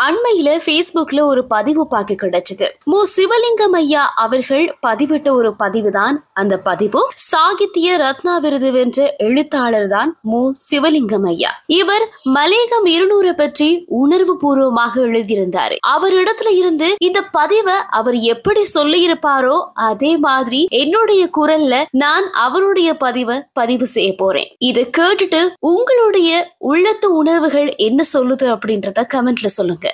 அண்மையில Facebookல ஒரு பதிவு பார்க்க கிடைச்சது மு சிவலிங்கம் ஐயா அவர்கள் பதிவிட்ட ஒரு பதிவு தான் அந்த பதிவு சாகித்ய ரத்னா விருது வென்ற எழுத்தாளர் தான் மு சிவலிங்கம் ஐயா இவர் மலேகம் இருநூறு பற்றி உணர்வு பூர்வமாக எழுதியிருந்தாரு அவரிடத்துல இருந்து இந்த பதிவை அவர் எப்படி சொல்லியிருப்பாரோ அதே மாதிரி என்னுடைய குரல்ல நான் அவருடைய பதிவை பதிவு செய்ய போறேன் இதை கேட்டுட்டு உங்களுடைய உள்ளத்து உணர்வுகள் என்ன சொல்லுது அப்படின்றத கமெண்ட்ல சொல்லுங்க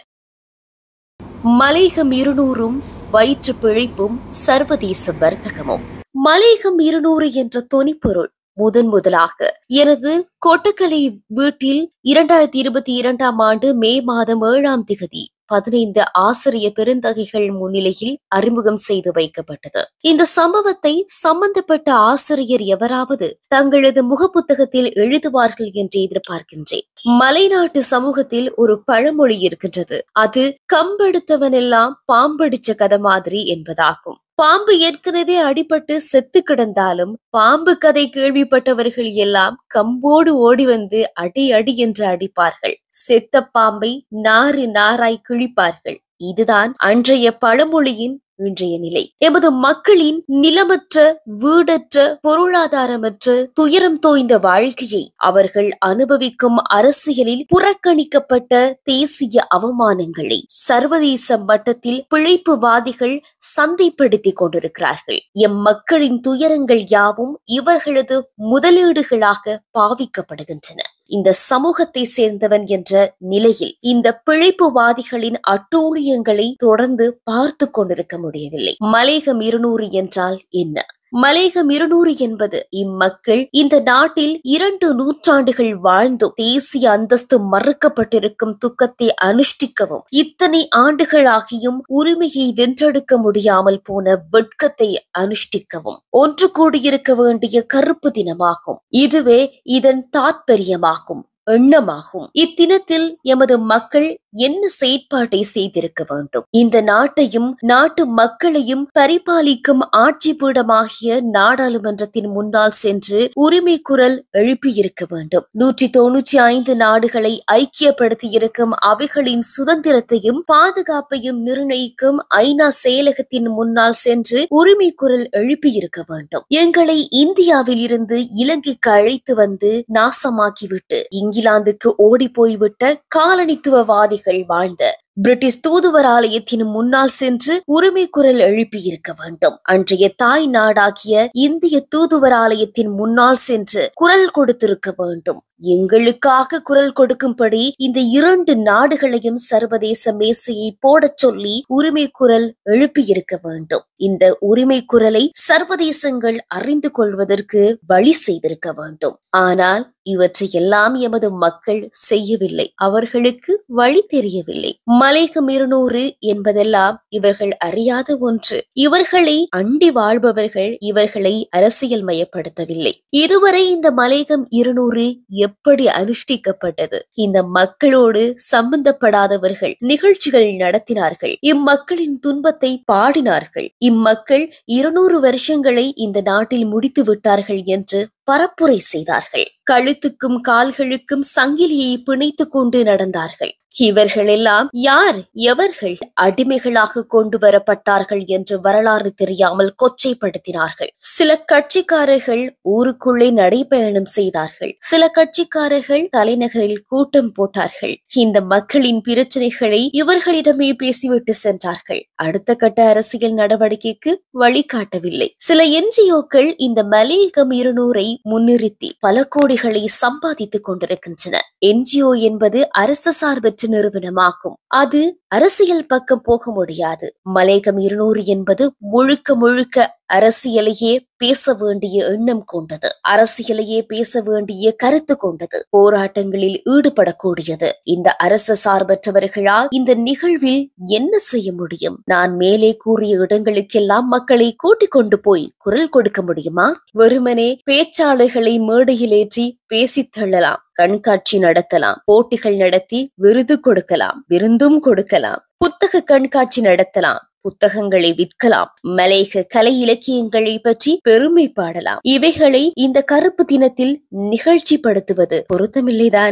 மலைகம் இருநூறும் வயிற்று பிழைப்பும் சர்வதேச வர்த்தகமும் மலைகம் இருநூறு என்ற தொனிப்பொருள் முதன் முதலாக எனது கொட்டக்கலை வீட்டில் இரண்டாயிரத்தி இருபத்தி இரண்டாம் ஆண்டு மே மாதம் ஏழாம் திகதி பதினைந்து ஆசிரிய பெருந்தகைகள் முன்னிலையில் அறிமுகம் செய்து வைக்கப்பட்டது இந்த சம்பவத்தை சம்பந்தப்பட்ட ஆசிரியர் எவராவது தங்களது முகப்புத்தகத்தில் எழுதுவார்கள் என்று எதிர்பார்க்கின்றேன் மலைநாட்டு சமூகத்தில் ஒரு பழமொழி இருக்கின்றது அது கம்பெடுத்தவனெல்லாம் பாம்படிச்ச கதை மாதிரி என்பதாகும் பாம்பு ஏற்கனவே அடிபட்டு செத்து கிடந்தாலும் பாம்பு கதை கேள்விப்பட்டவர்கள் எல்லாம் கம்போடு ஓடி வந்து அடி அடி என்று அடிப்பார்கள் செத்த பாம்பை நாறு நாராய் கிழிப்பார்கள் இதுதான் அன்றைய பழமொழியின் இன்றைய நிலை எமது மக்களின் நிலமற்ற வீடற்ற பொருளாதாரமற்ற துயரம் தோய்ந்த வாழ்க்கையை அவர்கள் அனுபவிக்கும் அரசியலில் புறக்கணிக்கப்பட்ட தேசிய அவமானங்களை சர்வதேச மட்டத்தில் பிழைப்புவாதிகள் சந்தைப்படுத்திக் கொண்டிருக்கிறார்கள் எம் மக்களின் துயரங்கள் யாவும் இவர்களது முதலீடுகளாக பாவிக்கப்படுகின்றன இந்த சமூகத்தை சேர்ந்தவன் என்ற நிலையில் இந்த பிழைப்புவாதிகளின் அட்டூழியங்களை தொடர்ந்து பார்த்து கொண்டிருக்க முடியவில்லை மலேகம் இருநூறு என்றால் என்ன மலேகம் இருநூறு என்பது இம்மக்கள் இந்த நாட்டில் இரண்டு நூற்றாண்டுகள் வாழ்ந்தும் தேசிய அந்தஸ்து மறுக்கப்பட்டிருக்கும் துக்கத்தை அனுஷ்டிக்கவும் இத்தனை ஆண்டுகளாகியும் உரிமையை வென்றெடுக்க முடியாமல் போன வெட்கத்தை அனுஷ்டிக்கவும் ஒன்று கூடியிருக்க வேண்டிய கருப்பு தினமாகும் இதுவே இதன் தாத்பரியமாகும் எண்ணமாகும் இத்தினத்தில் எமது மக்கள் என்ன செயற்பாட்டை செய்திருக்க வேண்டும் இந்த நாட்டையும் நாட்டு மக்களையும் பரிபாலிக்கும் ஆட்சி பீடமாகிய நாடாளுமன்றத்தின் முன்னால் சென்று உரிமை குரல் எழுப்பியிருக்க வேண்டும் நூற்றி தொன்னூற்றி ஐந்து நாடுகளை ஐக்கியப்படுத்தி இருக்கும் அவைகளின் சுதந்திரத்தையும் பாதுகாப்பையும் நிர்ணயிக்கும் ஐநா செயலகத்தின் முன்னால் சென்று உரிமை குரல் எழுப்பியிருக்க வேண்டும் எங்களை இந்தியாவில் இருந்து இலங்கைக்கு அழைத்து வந்து நாசமாக்கிவிட்டு இங்கிலாந்துக்கு ஓடி போய்விட்ட காலனித்துவவாதிகள் வாழ்ந்த பிரிட்டிஷ் தூதுவர் ஆலயத்தின் முன்னால் சென்று உரிமை குரல் எழுப்பியிருக்க வேண்டும் அன்றைய தாய் நாடாகிய இந்திய தூதுவர் ஆலயத்தின் முன்னால் சென்று குரல் கொடுத்திருக்க வேண்டும் எங்களுக்காக குரல் கொடுக்கும்படி இந்த இரண்டு நாடுகளையும் சர்வதேச மேசையை போடச் சொல்லி உரிமை குரல் எழுப்பியிருக்க வேண்டும் இந்த உரிமை குரலை சர்வதேசங்கள் அறிந்து கொள்வதற்கு வழி செய்திருக்க வேண்டும் ஆனால் இவற்றை எல்லாம் எமது மக்கள் செய்யவில்லை அவர்களுக்கு வழி தெரியவில்லை மலைகம் இருநூறு என்பதெல்லாம் இவர்கள் அறியாத ஒன்று இவர்களை அண்டி வாழ்பவர்கள் இவர்களை அரசியல் மயப்படுத்தவில்லை இதுவரை இந்த மலைகம் இருநூறு எப்படி அனுஷ்டிக்கப்பட்டது இந்த மக்களோடு சம்பந்தப்படாதவர்கள் நிகழ்ச்சிகள் நடத்தினார்கள் இம்மக்களின் துன்பத்தை பாடினார்கள் இம்மக்கள் இருநூறு வருஷங்களை இந்த நாட்டில் முடித்து விட்டார்கள் என்று பரப்புரை செய்தார்கள் கழுத்துக்கும் கால்களுக்கும் சங்கிலியை பிணைத்துக் கொண்டு நடந்தார்கள் இவர்களெல்லாம் யார் எவர்கள் அடிமைகளாக கொண்டு வரப்பட்டார்கள் என்று வரலாறு தெரியாமல் கொச்சைப்படுத்தினார்கள் சில கட்சிக்காரர்கள் ஊருக்குள்ளே நடைபயணம் செய்தார்கள் சில கட்சிக்காரர்கள் தலைநகரில் கூட்டம் போட்டார்கள் இந்த மக்களின் பிரச்சனைகளை இவர்களிடமே பேசிவிட்டு சென்றார்கள் அடுத்த கட்ட அரசியல் நடவடிக்கைக்கு வழிகாட்டவில்லை சில என்ஜிஓக்கள் இந்த மலையகம் இருநூறை முன்னிறுத்தி பல கோடிகளை சம்பாதித்துக் கொண்டிருக்கின்றன என்ஜிஓ என்பது அரசு சார்பற்ற நிறுவனமாகும் அது அரசியல் பக்கம் போக முடியாது மலேகம் இருநூறு என்பது முழுக்க முழுக்க அரசியலையே பேச வேண்டிய எண்ணம் கொண்டது அரசியலையே பேச வேண்டிய கருத்து கொண்டது போராட்டங்களில் ஈடுபடக்கூடியது இந்த அரசு சார்பற்றவர்களால் இந்த நிகழ்வில் என்ன செய்ய முடியும் நான் மேலே கூறிய இடங்களுக்கெல்லாம் மக்களை கூட்டிக் கொண்டு போய் குரல் கொடுக்க முடியுமா வெறுமனே பேச்சாளர்களை மேடையில் ஏற்றி பேசித் தள்ளலாம் கண்காட்சி நடத்தலாம் போட்டிகள் நடத்தி விருது கொடுக்கலாம் விருந்தும் கொடுக்கலாம் புத்தக கண்காட்சி நடத்தலாம் புத்தகங்களை விற்கலாம் மலேக கலை இலக்கியங்களை பற்றி பெருமை பாடலாம் இவைகளை இந்த கருப்பு தினத்தில் நிகழ்ச்சிப்படுத்துவது பொருத்தமில்லைதானே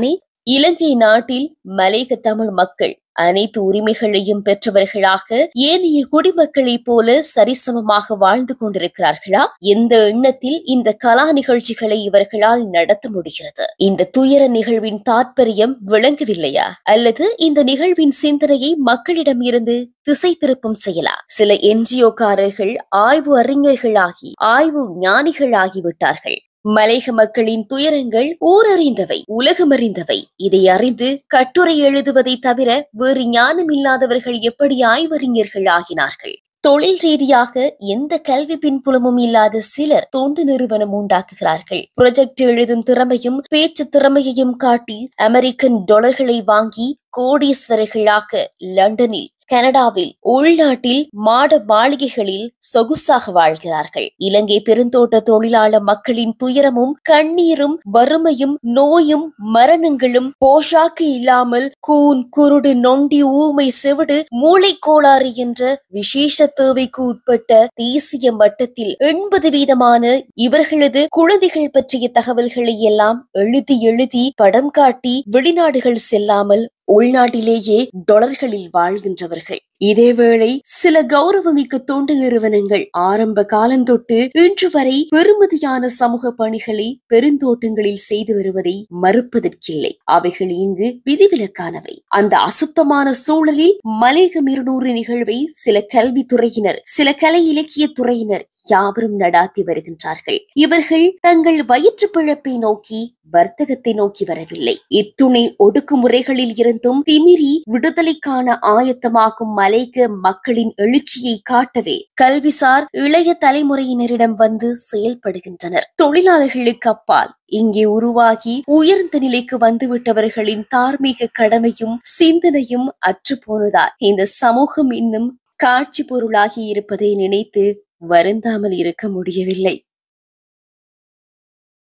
இலங்கை நாட்டில் மலேக தமிழ் மக்கள் அனைத்து உரிமைகளையும் பெற்றவர்களாக ஏனைய குடிமக்களைப் போல சரிசமமாக வாழ்ந்து கொண்டிருக்கிறார்களா எந்த எண்ணத்தில் இந்த கலா நிகழ்ச்சிகளை இவர்களால் நடத்த முடிகிறது இந்த துயர நிகழ்வின் தாற்பயம் விளங்கவில்லையா அல்லது இந்த நிகழ்வின் சிந்தனையை மக்களிடம் இருந்து திசை திருப்பம் செய்யலாம் சில என்ஜிஓக்காரர்கள் ஆய்வு அறிஞர்களாகி ஆய்வு ஞானிகளாகிவிட்டார்கள் மலையக மக்களின் துயரங்கள் ஊரறிந்தவை உலகமறிந்தவை இதை அறிந்து கட்டுரை எழுதுவதை தவிர வேறு ஞானம் இல்லாதவர்கள் எப்படி ஆய்வறிஞர்கள் ஆகினார்கள் தொழில் ரீதியாக எந்த கல்வி பின்புலமும் இல்லாத சிலர் தொண்டு நிறுவனம் உண்டாக்குகிறார்கள் ப்ரொஜெக்ட் எழுதும் திறமையும் பேச்சு திறமையையும் காட்டி அமெரிக்கன் டாலர்களை வாங்கி கோடீஸ்வரர்களாக லண்டனில் கனடாவில் உள்நாட்டில் மாட மாளிகைகளில் சொகுசாக வாழ்கிறார்கள் இலங்கை பெருந்தோட்ட தொழிலாளர் மக்களின் துயரமும் கண்ணீரும் வறுமையும் நோயும் மரணங்களும் போஷாக்கு இல்லாமல் கூன் குருடு நொண்டி ஊமை செவிடு மூளை கோளாறு என்ற விசேஷ தேவைக்கு உட்பட்ட தேசிய மட்டத்தில் எண்பது வீதமான இவர்களது குழந்தைகள் பற்றிய தகவல்களை எல்லாம் எழுதி எழுதி படம் காட்டி வெளிநாடுகள் செல்லாமல் உள்நாட்டிலேயே டொலர்களில் வாழ்கின்றவர்கள் இதேவேளை சில கௌரவமிக்க தொண்டு நிறுவனங்கள் ஆரம்ப காலம் தொட்டு இன்று வரை பெருமதியான சமூக பணிகளை பெருந்தோட்டங்களில் செய்து வருவதை மறுப்பதற்கில்லை அவைகள் இங்கு விதிவிலக்கானவை அந்த அசுத்தமான சூழலில் மலேகம் இருநூறு நிகழ்வை சில கல்வித்துறையினர் சில கலை இலக்கிய துறையினர் யாவரும் நடாத்தி வருகின்றார்கள் இவர்கள் தங்கள் வயிற்று பிழப்பை நோக்கி வர்த்தகத்தை நோக்கி வரவில்லை இத்துணை ஒடுக்குமுறைகளில் இருந்தும் திமிரி விடுதலைக்கான ஆயத்தமாகும் மலைக மக்களின் எழுச்சியை காட்டவே கல்விசார் இளைய தலைமுறையினரிடம் வந்து செயல்படுகின்றனர் தொழிலாளர்களுக்கு அப்பால் இங்கே உருவாகி உயர்ந்த நிலைக்கு வந்துவிட்டவர்களின் தார்மீக கடமையும் சிந்தனையும் அற்றுப்போனதால் இந்த சமூகம் இன்னும் காட்சி பொருளாகி இருப்பதை நினைத்து வருந்தாமல் இருக்க முடியவில்லை